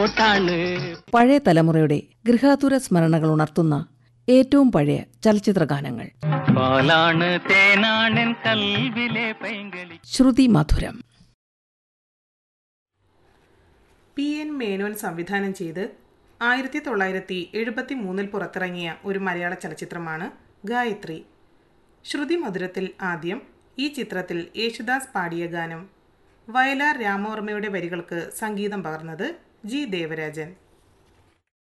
തോട്ടാണ് പഴയ തലമുറയുടെ ഗൃഹാതുര സ്മരണകൾ ഉണർത്തുന്ന ഏറ്റവും പഴയ ചലച്ചിത്ര ഗാനങ്ങൾ പാലാണ് തേനാണൻ കൽവിലെ പൈങ്കലി ശ്രുതി മധുരം പി എൻ മേനോൻ സംവിധാനം ചെയ്ത് ആയിരത്തി തൊള്ളായിരത്തി എഴുപത്തി മൂന്നിൽ പുറത്തിറങ്ങിയ ഒരു മലയാള ചലച്ചിത്രമാണ് ഗായത്രി ശ്രുതി മധുരത്തിൽ ആദ്യം ഈ ചിത്രത്തിൽ യേശുദാസ് പാടിയ ഗാനം വയലാർ രാമവർമ്മയുടെ വരികൾക്ക് സംഗീതം പകർന്നത് ജി ദേവരാജൻ